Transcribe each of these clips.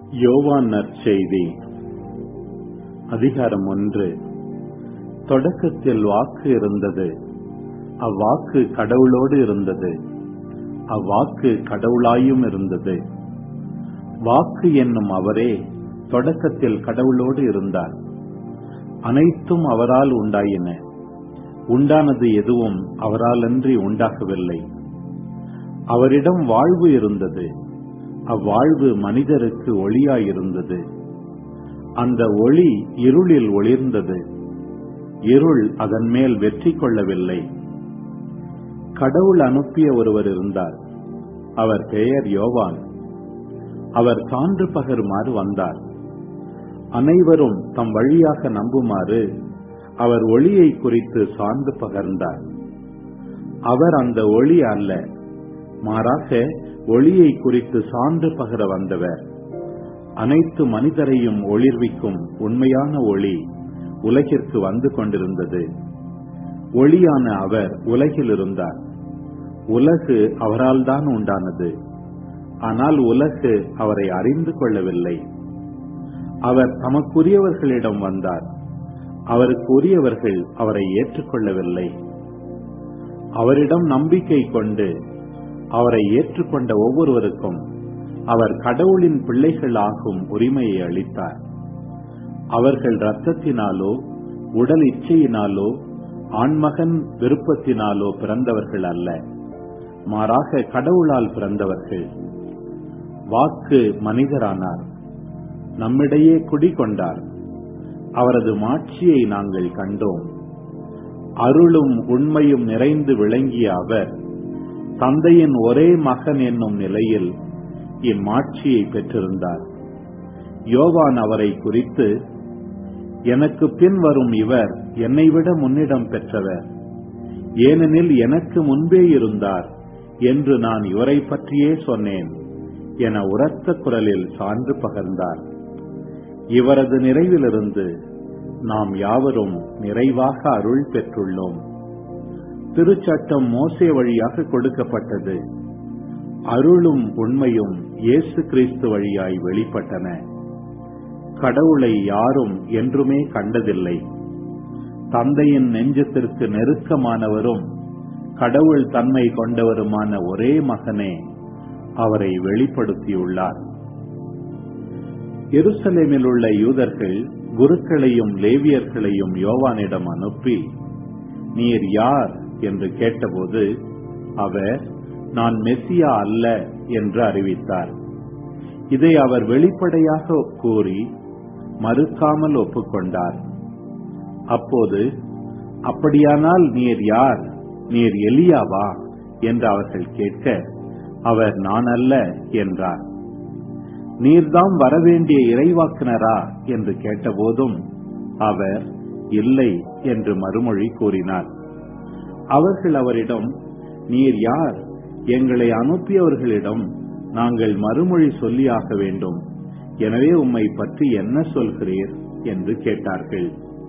யோவான் நற்செய்தி அதிகாரம் ஒன்று தொடக்கத்தில் வாக்கு இருந்தது அவ்வாக்கு கடவுளோடு இருந்தது அவ்வாக்கு கடவுளாயும் இருந்தது வாக்கு என்னும் அவரே தொடக்கத்தில் கடவுளோடு இருந்தார் அனைத்தும் அவரால் உண்டாயின உண்டானது எதுவும் அவராலன்றி உண்டாகவில்லை அவரிடம் வாழ்வு இருந்தது அவ்வாழ்வு மனிதருக்கு ஒளியாயிருந்தது அந்த ஒளி இருளில் ஒளிர்ந்தது இருள் அதன் மேல் வெற்றி கொள்ளவில்லை கடவுள் அனுப்பிய ஒருவர் இருந்தார் அவர் பெயர் யோவான் அவர் சான்று பகருமாறு வந்தார் அனைவரும் தம் வழியாக நம்புமாறு அவர் ஒளியை குறித்து சான்று பகர்ந்தார் அவர் அந்த ஒளி அல்ல மாறாக ஒளியை குறித்து சான்று பகர வந்தவர் அனைத்து மனிதரையும் ஒளிர்விக்கும் உண்மையான ஒளி உலகிற்கு வந்து கொண்டிருந்தது ஒளியான அவர் உலகில் இருந்தார் உலகு அவரால் தான் உண்டானது ஆனால் உலகு அவரை அறிந்து கொள்ளவில்லை அவர் தமக்குரியவர்களிடம் வந்தார் அவருக்கு உரியவர்கள் அவரை ஏற்றுக்கொள்ளவில்லை அவரிடம் நம்பிக்கை கொண்டு அவரை ஏற்றுக்கொண்ட ஒவ்வொருவருக்கும் அவர் கடவுளின் பிள்ளைகள் ஆகும் உரிமையை அளித்தார் அவர்கள் இரத்தத்தினாலோ உடல் இச்சையினாலோ ஆண்மகன் விருப்பத்தினாலோ பிறந்தவர்கள் அல்ல மாறாக கடவுளால் பிறந்தவர்கள் வாக்கு மனிதரானார் நம்மிடையே குடிகொண்டார் அவரது மாட்சியை நாங்கள் கண்டோம் அருளும் உண்மையும் நிறைந்து விளங்கிய அவர் தந்தையின் ஒரே மகன் என்னும் நிலையில் இம்மாட்சியை பெற்றிருந்தார் யோவான் அவரை குறித்து எனக்கு பின் வரும் இவர் என்னை விட முன்னிடம் பெற்றவர் ஏனெனில் எனக்கு முன்பே இருந்தார் என்று நான் இவரை பற்றியே சொன்னேன் என உரத்த குரலில் சான்று பகர்ந்தார் இவரது நிறைவிலிருந்து நாம் யாவரும் நிறைவாக அருள் பெற்றுள்ளோம் திருச்சட்டம் மோசே வழியாக கொடுக்கப்பட்டது அருளும் உண்மையும் இயேசு கிறிஸ்து வழியாய் வெளிப்பட்டன கடவுளை யாரும் என்றுமே கண்டதில்லை தந்தையின் நெஞ்சத்திற்கு நெருக்கமானவரும் கடவுள் தன்மை கொண்டவருமான ஒரே மகனே அவரை வெளிப்படுத்தியுள்ளார் எருசலேமில் உள்ள யூதர்கள் குருக்களையும் லேவியர்களையும் யோவானிடம் அனுப்பி நீர் யார் என்று கேட்டபோது அவர் நான் மெஸ்ஸியா அல்ல என்று அறிவித்தார் இதை அவர் வெளிப்படையாக கூறி மறுக்காமல் ஒப்புக்கொண்டார் அப்போது அப்படியானால் நீர் யார் நீர் எலியாவா என்று அவர்கள் கேட்க அவர் நான் அல்ல என்றார் நீர்தாம் வரவேண்டிய இறைவாக்கினரா என்று கேட்டபோதும் அவர் இல்லை என்று மறுமொழி கூறினார் அவர்கள் அவரிடம் நீர் யார் எங்களை அனுப்பியவர்களிடம் நாங்கள் மறுமொழி சொல்லியாக வேண்டும் எனவே உம்மை பற்றி என்ன சொல்கிறீர் என்று கேட்டார்கள்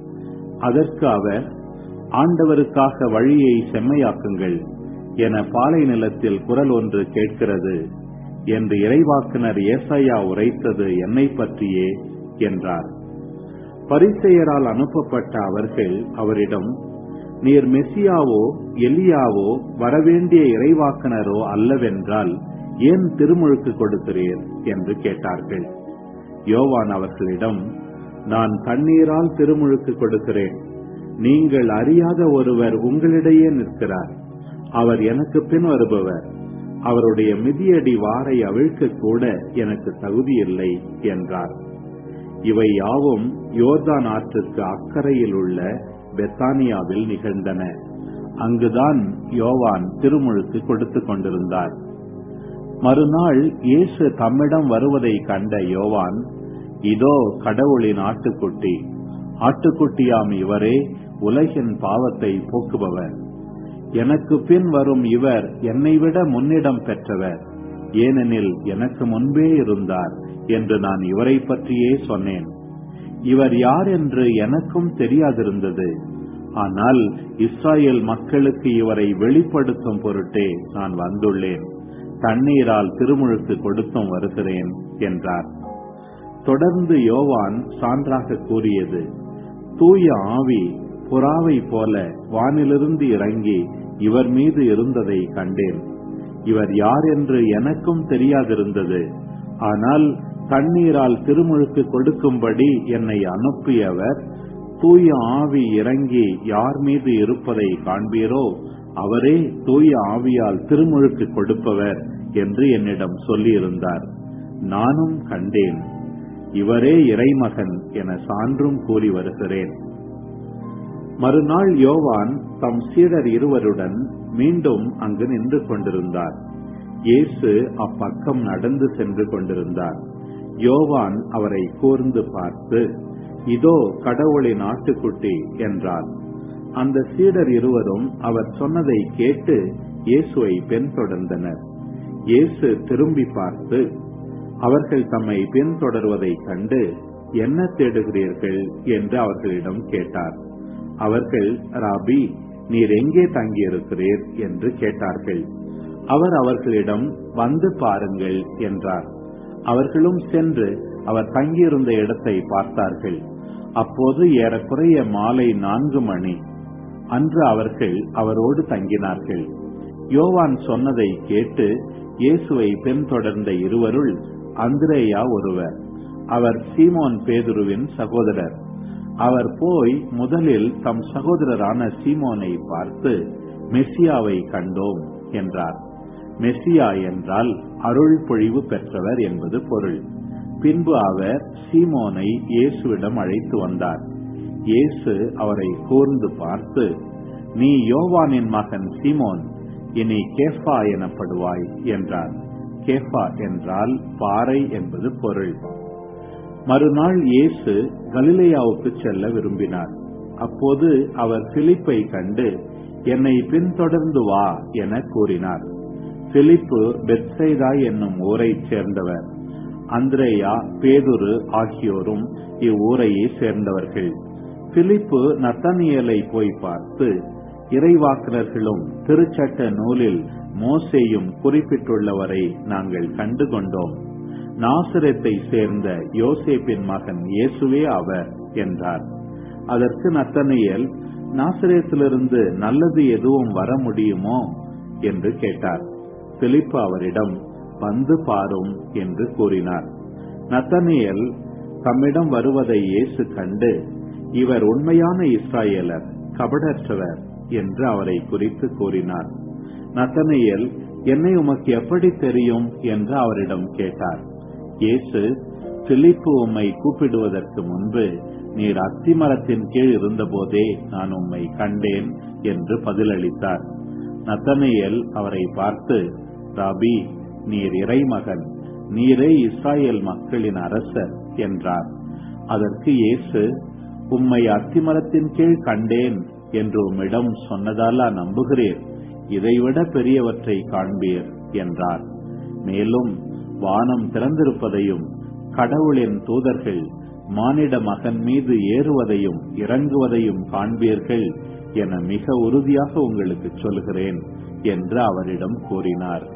அதற்கு அவர் ஆண்டவருக்காக வழியை செம்மையாக்குங்கள் என பாலை நிலத்தில் குரல் ஒன்று கேட்கிறது என்று இறைவாக்கினர் ஏசாயா உரைத்தது என்னை பற்றியே என்றார் பரிசெயரால் அனுப்பப்பட்ட அவர்கள் அவரிடம் நீர் மெஸ்ஸியாவோ எலியாவோ வரவேண்டிய இறைவாக்கினரோ அல்லவென்றால் ஏன் திருமுழுக்கு கொடுக்கிறீர் என்று கேட்டார்கள் யோவான் அவர்களிடம் நான் தண்ணீரால் திருமுழுக்கு கொடுக்கிறேன் நீங்கள் அறியாத ஒருவர் உங்களிடையே நிற்கிறார் அவர் எனக்கு பின் வருபவர் அவருடைய மிதியடி வாரை அவிழ்க்க கூட எனக்கு தகுதியில்லை என்றார் இவை யாவும் யோர்தான் ஆற்றுக்கு அக்கறையில் உள்ள பெத்தானியாவில் நிகழ்ந்தன அங்குதான் யோவான் திருமுழுக்கு கொடுத்து கொண்டிருந்தார் மறுநாள் இயேசு தம்மிடம் வருவதை கண்ட யோவான் இதோ கடவுளின் ஆட்டுக்குட்டி ஆட்டுக்குட்டியாம் இவரே உலகின் பாவத்தை போக்குபவர் எனக்கு பின் வரும் இவர் என்னை விட முன்னிடம் பெற்றவர் ஏனெனில் எனக்கு முன்பே இருந்தார் என்று நான் இவரை பற்றியே சொன்னேன் இவர் யார் என்று எனக்கும் தெரியாதிருந்தது ஆனால் இஸ்ராயேல் மக்களுக்கு இவரை வெளிப்படுத்தும் பொருட்டே நான் வந்துள்ளேன் தண்ணீரால் திருமுழுக்கு கொடுத்தும் வருகிறேன் என்றார் தொடர்ந்து யோவான் சான்றாக கூறியது தூய ஆவி புறாவை போல வானிலிருந்து இறங்கி இவர் மீது இருந்ததை கண்டேன் இவர் யார் என்று எனக்கும் தெரியாதிருந்தது ஆனால் தண்ணீரால் திருமுழுக்கு கொடுக்கும்படி என்னை அனுப்பியவர் தூய ஆவி இறங்கி யார் மீது இருப்பதை காண்பீரோ அவரே தூய ஆவியால் திருமுழுக்கு கொடுப்பவர் என்று என்னிடம் சொல்லியிருந்தார் நானும் கண்டேன் இவரே இறைமகன் என சான்றும் கூறி வருகிறேன் மறுநாள் யோவான் தம் சீடர் இருவருடன் மீண்டும் அங்கு நின்று கொண்டிருந்தார் இயேசு அப்பக்கம் நடந்து சென்று கொண்டிருந்தார் யோவான் அவரை கூர்ந்து பார்த்து இதோ கடவுளின் ஆட்டுக்குட்டி என்றார் அந்த சீடர் இருவரும் அவர் சொன்னதை கேட்டு இயேசுவை பின்தொடர்ந்தனர் இயேசு திரும்பி பார்த்து அவர்கள் தம்மை பின்தொடர்வதைக் கண்டு என்ன தேடுகிறீர்கள் என்று அவர்களிடம் கேட்டார் அவர்கள் ராபி நீர் எங்கே தங்கியிருக்கிறீர் என்று கேட்டார்கள் அவர் அவர்களிடம் வந்து பாருங்கள் என்றார் அவர்களும் சென்று அவர் தங்கியிருந்த இடத்தை பார்த்தார்கள் அப்போது ஏறக்குறைய மாலை நான்கு மணி அன்று அவர்கள் அவரோடு தங்கினார்கள் யோவான் சொன்னதை கேட்டு இயேசுவை பின்தொடர்ந்த இருவருள் அந்திரேயா ஒருவர் அவர் சீமோன் பேதுருவின் சகோதரர் அவர் போய் முதலில் தம் சகோதரரான சீமோனை பார்த்து மெஸ்ஸியாவை கண்டோம் என்றார் மெஸ்ஸியா என்றால் அருள் பொழிவு பெற்றவர் என்பது பொருள் பின்பு அவர் சீமோனை இயேசுவிடம் அழைத்து வந்தார் இயேசு அவரை கூர்ந்து பார்த்து நீ யோவானின் மகன் சீமோன் இனி கேஃபா எனப்படுவாய் என்றார் கேஃபா என்றால் பாறை என்பது பொருள் மறுநாள் இயேசு கலிலேயாவுக்கு செல்ல விரும்பினார் அப்போது அவர் பிலிப்பை கண்டு என்னை பின்தொடர்ந்து வா என கூறினார் பிலிப்பு பெத்சைதா என்னும் ஊரைச் சேர்ந்தவர் அந்திரேயா பேதுரு ஆகியோரும் இவ்வூரையே சேர்ந்தவர்கள் பிலிப்பு நத்தனியலை போய் பார்த்து இறைவாக்கினர்களும் திருச்சட்ட நூலில் மோசேயும் குறிப்பிட்டுள்ளவரை நாங்கள் கண்டு கொண்டோம் நாசரத்தை சேர்ந்த யோசேப்பின் மகன் இயேசுவே அவர் என்றார் அதற்கு நத்தனியல் நாசரேத்திலிருந்து நல்லது எதுவும் வர முடியுமோ என்று கேட்டார் பிலிப்பு அவரிடம் வந்து பாரும் என்று கூறினார் நத்தனியல் தம்மிடம் வருவதை இயேசு கண்டு இவர் உண்மையான இஸ்ராயலர் கபடற்றவர் என்று அவரை குறித்து கூறினார் நத்தனியல் என்னை உமக்கு எப்படி தெரியும் என்று அவரிடம் கேட்டார் இயேசு பிலிப்பு உம்மை கூப்பிடுவதற்கு முன்பு நீர் அத்திமரத்தின் கீழ் இருந்தபோதே நான் உம்மை கண்டேன் என்று பதிலளித்தார் நத்தனியல் அவரை பார்த்து ராபி நீர் இறைமகன் நீரே இஸ்ராயேல் மக்களின் அரசர் என்றார் அதற்கு இயேசு உம்மை அத்திமரத்தின் கீழ் கண்டேன் என்று உம்மிடம் சொன்னதாலா நம்புகிறீர் இதைவிட பெரியவற்றை காண்பீர் என்றார் மேலும் வானம் திறந்திருப்பதையும் கடவுளின் தூதர்கள் மானிட மகன் மீது ஏறுவதையும் இறங்குவதையும் காண்பீர்கள் என மிக உறுதியாக உங்களுக்கு சொல்கிறேன் என்று அவரிடம் கூறினார்